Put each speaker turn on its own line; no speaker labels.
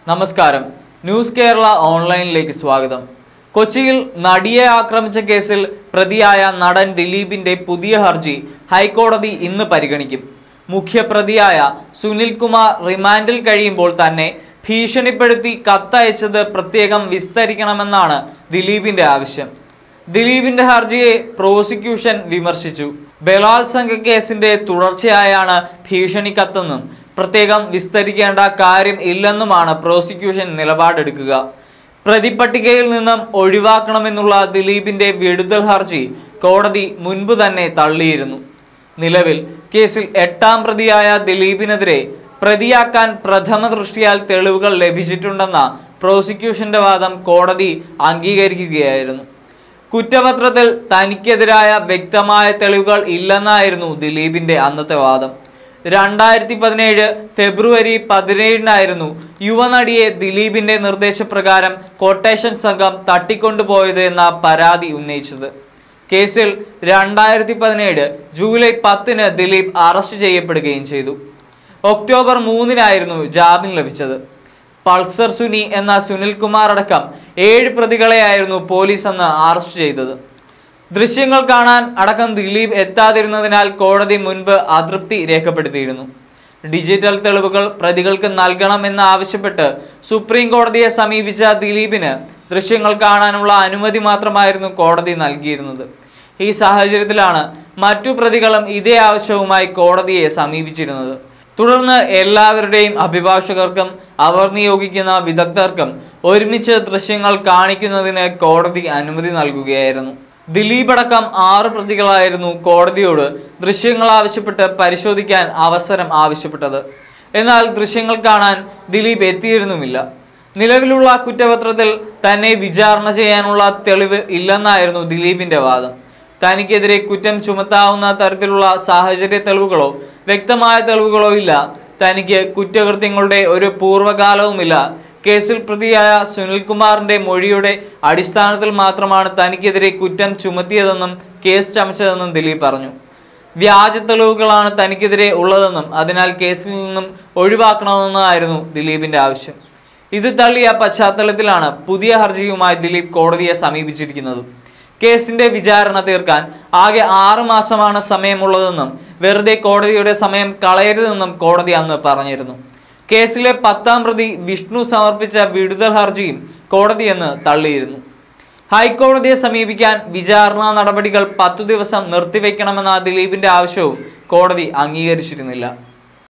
നമസ്കാരം ന്യൂസ് കേരള ഓൺലൈനിലേക്ക് സ്വാഗതം കൊച്ചിയിൽ നടിയെ ആക്രമിച്ച കേസിൽ പ്രതിയായ നടൻ ദിലീപിന്റെ പുതിയ ഹർജി ഹൈക്കോടതി ഇന്ന് പരിഗണിക്കും മുഖ്യപ്രതിയായ സുനിൽ കുമാർ റിമാൻഡിൽ കഴിയുമ്പോൾ തന്നെ ഭീഷണിപ്പെടുത്തി കത്തയച്ചത് പ്രത്യേകം വിസ്തരിക്കണമെന്നാണ് ദിലീപിന്റെ ആവശ്യം ദിലീപിന്റെ ഹർജിയെ പ്രോസിക്യൂഷൻ വിമർശിച്ചു ബലാത്സംഗ കേസിന്റെ തുടർച്ചയായാണ് ഭീഷണി കത്തെന്നും പ്രത്യേകം വിസ്തരിക്കേണ്ട കാര്യം ഇല്ലെന്നുമാണ് പ്രോസിക്യൂഷൻ നിലപാടെടുക്കുക പ്രതിപട്ടികയിൽ നിന്നും ഒഴിവാക്കണമെന്നുള്ള ദിലീപിന്റെ വിടുതൽ ഹർജി കോടതി മുൻപ് തന്നെ തള്ളിയിരുന്നു നിലവിൽ കേസിൽ എട്ടാം പ്രതിയായ ദിലീപിനെതിരെ പ്രതിയാക്കാൻ പ്രഥമ ദൃഷ്ടിയാൽ തെളിവുകൾ ലഭിച്ചിട്ടുണ്ടെന്ന പ്രോസിക്യൂഷന്റെ വാദം കോടതി അംഗീകരിക്കുകയായിരുന്നു കുറ്റപത്രത്തിൽ തനിക്കെതിരായ വ്യക്തമായ തെളിവുകൾ ഇല്ലെന്നായിരുന്നു ദിലീപിന്റെ അന്നത്തെ വാദം രണ്ടായിരത്തി പതിനേഴ് ഫെബ്രുവരി പതിനേഴിനായിരുന്നു യുവനടിയെ ദിലീപിന്റെ നിർദ്ദേശപ്രകാരം കൊട്ടേഷൻ സംഘം തട്ടിക്കൊണ്ടുപോയത് എന്ന പരാതി ഉന്നയിച്ചത് കേസിൽ രണ്ടായിരത്തി പതിനേഴ് ജൂലൈ പത്തിന് ദിലീപ് അറസ്റ്റ് ചെയ്യപ്പെടുകയും ചെയ്തു ഒക്ടോബർ മൂന്നിനായിരുന്നു ജാമ്യം ലഭിച്ചത് പൾസർ സുനി എന്ന സുനിൽ കുമാർ അടക്കം ഏഴ് പ്രതികളെയായിരുന്നു പോലീസ് അന്ന് അറസ്റ്റ് ചെയ്തത് ദൃശ്യങ്ങൾ കാണാൻ അടക്കം ദിലീപ് എത്താതിരുന്നതിനാൽ കോടതി മുൻപ് അതൃപ്തി രേഖപ്പെടുത്തിയിരുന്നു ഡിജിറ്റൽ തെളിവുകൾ പ്രതികൾക്ക് നൽകണം എന്ന് ആവശ്യപ്പെട്ട് സുപ്രീം കോടതിയെ സമീപിച്ച ദിലീപിന് ദൃശ്യങ്ങൾ കാണാനുള്ള അനുമതി മാത്രമായിരുന്നു കോടതി നൽകിയിരുന്നത് ഈ സാഹചര്യത്തിലാണ് മറ്റു പ്രതികളും ഇതേ ആവശ്യവുമായി കോടതിയെ സമീപിച്ചിരുന്നത് തുടർന്ന് എല്ലാവരുടെയും അഭിഭാഷകർക്കും അവർ നിയോഗിക്കുന്ന വിദഗ്ധർക്കും ഒരുമിച്ച് ദൃശ്യങ്ങൾ കാണിക്കുന്നതിന് കോടതി അനുമതി നൽകുകയായിരുന്നു ദിലീപ് അടക്കം ആറ് പ്രതികളായിരുന്നു കോടതിയോട് ദൃശ്യങ്ങൾ ആവശ്യപ്പെട്ട് പരിശോധിക്കാൻ അവസരം ആവശ്യപ്പെട്ടത് എന്നാൽ ദൃശ്യങ്ങൾ കാണാൻ ദിലീപ് എത്തിയിരുന്നുമില്ല നിലവിലുള്ള കുറ്റപത്രത്തിൽ തന്നെ വിചാരണ ചെയ്യാനുള്ള തെളിവ് ഇല്ലെന്നായിരുന്നു ദിലീപിന്റെ വാദം തനിക്കെതിരെ കുറ്റം ചുമത്താവുന്ന തരത്തിലുള്ള സാഹചര്യ തെളിവുകളോ വ്യക്തമായ തെളിവുകളോ ഇല്ല തനിക്ക് കുറ്റകൃത്യങ്ങളുടെ ഒരു പൂർവ്വകാലവുമില്ല കേസിൽ പ്രതിയായ സുനിൽകുമാറിന്റെ മൊഴിയുടെ അടിസ്ഥാനത്തിൽ മാത്രമാണ് തനിക്കെതിരെ കുറ്റം ചുമത്തിയതെന്നും കേസ് ചമച്ചതെന്നും ദിലീപ് പറഞ്ഞു വ്യാജ തെളിവുകളാണ് തനിക്കെതിരെ ഉള്ളതെന്നും അതിനാൽ കേസിൽ നിന്നും ഒഴിവാക്കണമെന്നായിരുന്നു ദിലീപിന്റെ ആവശ്യം ഇത് തള്ളിയ പശ്ചാത്തലത്തിലാണ് പുതിയ ഹർജിയുമായി ദിലീപ് കോടതിയെ സമീപിച്ചിരിക്കുന്നത് കേസിന്റെ വിചാരണ തീർക്കാൻ ആകെ ആറ് മാസമാണ് സമയമുള്ളതെന്നും വെറുതെ കോടതിയുടെ സമയം കളയരുതെന്നും കോടതി അന്ന് പറഞ്ഞിരുന്നു കേസിലെ പത്താം പ്രതി വിഷ്ണു സമർപ്പിച്ച വിടുതൽ ഹർജിയും കോടതി അന്ന് തള്ളിയിരുന്നു ഹൈക്കോടതിയെ സമീപിക്കാൻ വിചാരണ നടപടികൾ പത്തു ദിവസം നിർത്തിവെക്കണമെന്ന ദിലീപിന്റെ ആവശ്യവും കോടതി അംഗീകരിച്ചിരുന്നില്ല